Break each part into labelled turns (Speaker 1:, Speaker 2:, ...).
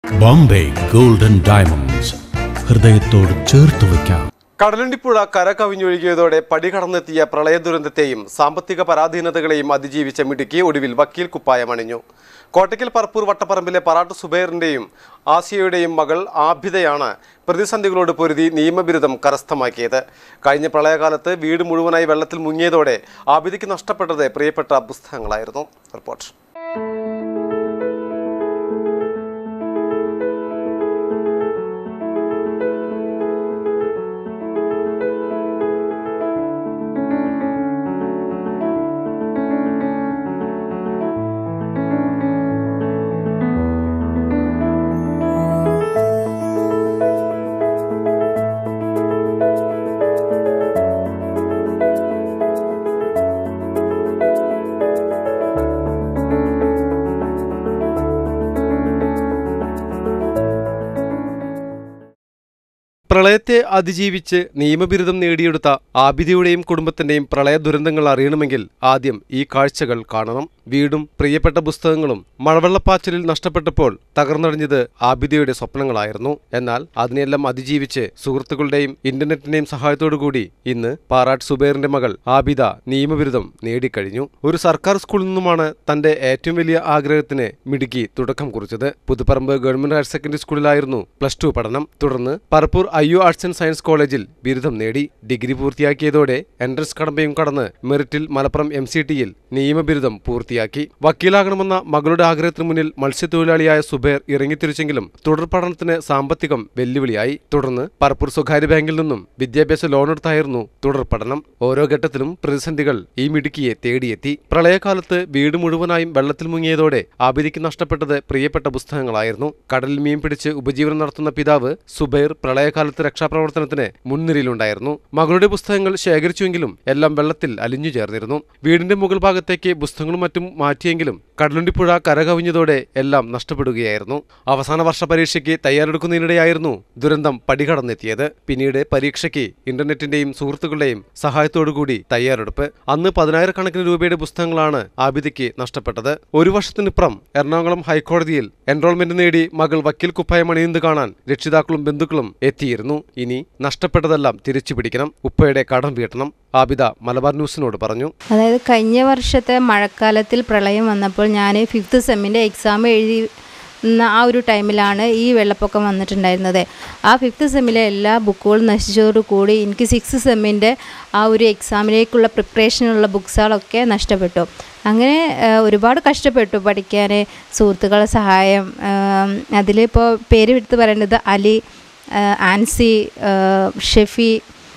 Speaker 1: Bombay golden diamonds ഹൃദയത്തോട് ചേർത്ത് വയ്ക്കാം
Speaker 2: കടലണ്ടിപ്പുഴ കര കവിഞ്ഞൊഴുകിയതോടെ പടി കടന്നെത്തിയ പ്രളയ ദുരന്തത്തെയും സാമ്പത്തിക പരാധീനതകളെയും അതിജീവിച്ച മിടുക്കി ഒടുവിൽ വക്കീൽ കുപ്പായമണിഞ്ഞു കോട്ടയ്ക്കൽ പറപ്പൂർ വട്ടപ്പറമ്പിലെ പറാട്ട് സുബൈറിന്റെയും ആസിയയുടെയും മകൾ ആഭിതയാണ് പ്രതിസന്ധികളോട് പൊരുതി നിയമബിരുദം കരസ്ഥമാക്കിയത് കഴിഞ്ഞ പ്രളയകാലത്ത് വീട് മുഴുവനായി വെള്ളത്തിൽ മുങ്ങിയതോടെ ആഭിതയ്ക്ക് നഷ്ടപ്പെട്ടത് പ്രിയപ്പെട്ട പുസ്തകങ്ങളായിരുന്നു റിപ്പോർട്ട് പ്രളയത്തെ അതിജീവിച്ച് നിയമബിരുദം നേടിയെടുത്ത ആബിദയുടെയും കുടുംബത്തിന്റെയും പ്രളയ ദുരന്തങ്ങൾ അറിയണമെങ്കിൽ ആദ്യം ഈ കാഴ്ചകൾ കാണണം വീടും പ്രിയപ്പെട്ട പുസ്തകങ്ങളും മഴവെള്ളപ്പാച്ചിലിൽ നഷ്ടപ്പെട്ടപ്പോൾ തകർന്നടിഞ്ഞത് ആബിദയുടെ സ്വപ്നങ്ങളായിരുന്നു എന്നാൽ അതിനെല്ലാം അതിജീവിച്ച് സുഹൃത്തുക്കളുടെയും ഇന്റർനെറ്റിന്റെയും സഹായത്തോടുകൂടി ഇന്ന് പാറാട്ട് സുബൈറിന്റെ മകൾ ആബിദ നിയമബിരുദം നേടിക്കഴിഞ്ഞു ഒരു സർക്കാർ സ്കൂളിൽ നിന്നുമാണ് തന്റെ ഏറ്റവും വലിയ ആഗ്രഹത്തിന് മിടുക്കി തുടക്കം കുറിച്ചത് പുതുപ്പറമ്പ് ഗവൺമെന്റ് ഹയർ സെക്കൻഡറി സ്കൂളിലായിരുന്നു പ്ലസ് ടു പഠനം തുടർന്ന് Parappur I U arts and science കോളേജിൽ ബിരുദം നേടി ഡിഗ്രി പൂർത്തിയാക്കിയതോടെ എൻട്രൻസ് കടമ്പയും കടന്ന് മെറിറ്റിൽ മലപ്പുറം എം സി ടിയിൽ നിയമബിരുദം പൂർത്തിയാക്കി വക്കീലാകണമെന്ന മകളുടെ ആഗ്രഹത്തിന് മുന്നിൽ മത്സ്യത്തൊഴിലാളിയായ സുബൈർ ഇറങ്ങിത്തിരിച്ചെങ്കിലും തുടർ പഠനത്തിന് സാമ്പത്തികം വെല്ലുവിളിയായി തുടർന്ന് പറപ്പൂർ സ്വകാര്യ ബാങ്കിൽ നിന്നും വിദ്യാഭ്യാസ ലോണെടുത്തായിരുന്നു തുടർ പഠനം ഓരോ ഘട്ടത്തിലും പ്രതിസന്ധികൾ ഈ മിടുക്കിയെ തേടിയെത്തി പ്രളയകാലത്ത് വീട് മുഴുവനായും വെള്ളത്തിൽ മുങ്ങിയതോടെ ആബിദിക്ക് നഷ്ടപ്പെട്ടത് പ്രിയപ്പെട്ട പുസ്തകങ്ങളായിരുന്നു കടലിൽ മീൻ പിടിച്ച് ഉപജീവനം നടത്തുന്ന പിതാവ് സുബൈർ പ്രളയകാലത്ത് രക്ഷാപ്രവർത്തനത്തിന് മുൻനിരയിലുണ്ടായിരുന്നു മകളുടെ പുസ്തകങ്ങൾ ശേഖരിച്ചുവെങ്കിലും എല്ലാം വെള്ളത്തിൽ അലിഞ്ഞു ചേർന്നിരുന്നു വീടിന്റെ മുകൾ ഭാഗത്തേക്ക് പുസ്തകങ്ങളും മറ്റും മാറ്റിയെങ്കിലും കടലുണ്ടിപ്പുഴ കരകവിഞ്ഞതോടെ എല്ലാം നഷ്ടപ്പെടുകയായിരുന്നു അവസാന വർഷ പരീക്ഷയ്ക്ക് തയ്യാറെടുക്കുന്നതിനിടെയായിരുന്നു ദുരന്തം പടികടന്നെത്തിയത് പിന്നീട് പരീക്ഷയ്ക്ക് ഇന്റർനെറ്റിന്റെയും സുഹൃത്തുക്കളുടെയും സഹായത്തോടുകൂടി തയ്യാറെടുപ്പ് അന്ന് പതിനായിരക്കണക്കിന് രൂപയുടെ പുസ്തകങ്ങളാണ് ആബിദിക്ക് നഷ്ടപ്പെട്ടത് ഒരു വർഷത്തിനിപ്പുറം എറണാകുളം ഹൈക്കോടതിയിൽ എൻറോൾമെന്റ് നേടി മകൾ വക്കീൽ കുപ്പായം അണിയുന്നത് കാണാൻ രക്ഷിതാക്കളും ബന്ധുക്കളും എത്തിയിരുന്നു ഇനി നഷ്ടപ്പെട്ടതെല്ലാം തിരിച്ചു പിടിക്കണം ഉപ്പയുടെ കടം വീട്ടണം ആബിദ മലബാർ ന്യൂസിനോട് പറഞ്ഞു
Speaker 3: അതായത് കഴിഞ്ഞ വർഷത്തെ മഴക്കാലത്തിൽ പ്രളയം വന്നപ്പോൾ ഞാൻ ഫിഫ്ത്ത് സെമ്മിൻ്റെ എക്സാം എഴുതി ന്ന ആ ഒരു ടൈമിലാണ് ഈ വെള്ളപ്പൊക്കം വന്നിട്ടുണ്ടായിരുന്നത് ആ ഫിഫ്ത്ത് സെമ്മിലെ എല്ലാ ബുക്കുകളും നശിച്ചതോടുകൂടി എനിക്ക് സിക്സ് സെമ്മിൻ്റെ ആ ഒരു എക്സാമിലേക്കുള്ള പ്രിപ്പറേഷനുള്ള ബുക്സുകളൊക്കെ നഷ്ടപ്പെട്ടു അങ്ങനെ ആ, ഒരുപാട് കഷ്ടപ്പെട്ടു പഠിക്കാൻ സുഹൃത്തുക്കളുടെ സഹായം അതിലിപ്പോൾ പേര് എടുത്ത് പറയേണ്ടത് അലി ആ, ആൻസി ആ, ഷെഫി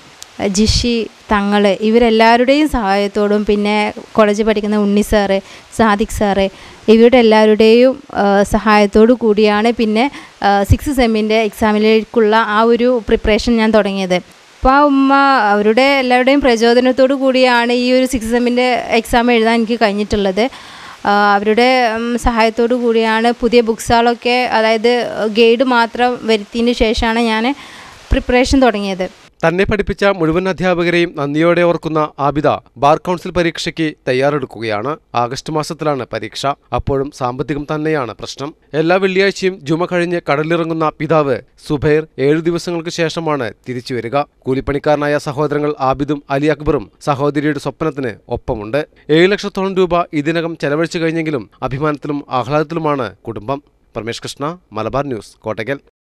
Speaker 3: ജിഷി തങ്ങൾ ഇവരെല്ലാവരുടെയും സഹായത്തോടും പിന്നെ കോളേജിൽ പഠിക്കുന്ന ഉണ്ണി സാറ് സാദിഖ് സാറ് ഇവരുടെ എല്ലാവരുടെയും ആ, സഹായത്തോടു കൂടിയാണ് പിന്നെ സിക്സ് സെമ്മിൻ്റെ എക്സാമിലേക്കുള്ള ആ ഒരു പ്രിപ്പറേഷൻ ഞാൻ തുടങ്ങിയത് അപ്പോൾ ആ ഉമ്മ അവരുടെ എല്ലാവരുടെയും പ്രചോദനത്തോടു കൂടിയാണ് ഈ ഒരു സിക്സ് സെമ്മിൻ്റെ എക്സാം എഴുതാൻ എനിക്ക് കഴിഞ്ഞിട്ടുള്ളത് ആ, അവരുടെ ഉം, സഹായത്തോടു കൂടിയാണ് പുതിയ ബുക്സുകളൊക്കെ അതായത് ഗൈഡ് മാത്രം വരുത്തിയതിന് ശേഷമാണ് ഞാൻ പ്രിപ്പറേഷൻ തുടങ്ങിയത്
Speaker 2: തന്നെ പഠിപ്പിച്ച മുഴുവൻ അധ്യാപകരെയും നന്ദിയോടെ ഓർക്കുന്ന ആബിദ ബാർ കൗൺസിൽ പരീക്ഷയ്ക്ക് തയ്യാറെടുക്കുകയാണ് ആഗസ്റ്റ് മാസത്തിലാണ് പരീക്ഷ അപ്പോഴും സാമ്പത്തികം തന്നെയാണ് പ്രശ്നം എല്ലാ വെള്ളിയാഴ്ചയും ജുമ കഴിഞ്ഞ് കടലിറങ്ങുന്ന പിതാവ് സുബൈർ ഏഴു ദിവസങ്ങൾക്ക് ശേഷമാണ് തിരിച്ചു വരിക കൂലിപ്പണിക്കാരനായ സഹോദരങ്ങൾ ആബിദും അലി അക്ബറും സഹോദരിയുടെ സ്വപ്നത്തിന് ഒപ്പമുണ്ട് ഏഴ് ലക്ഷത്തോളം രൂപ ഇതിനകം ചെലവഴിച്ചു കഴിഞ്ഞെങ്കിലും അഭിമാനത്തിലും ആഹ്ലാദത്തിലുമാണ് കുടുംബം പരമേഷ് കൃഷ്ണ മലബാർ ന്യൂസ് കോട്ടയ്ക്കൽ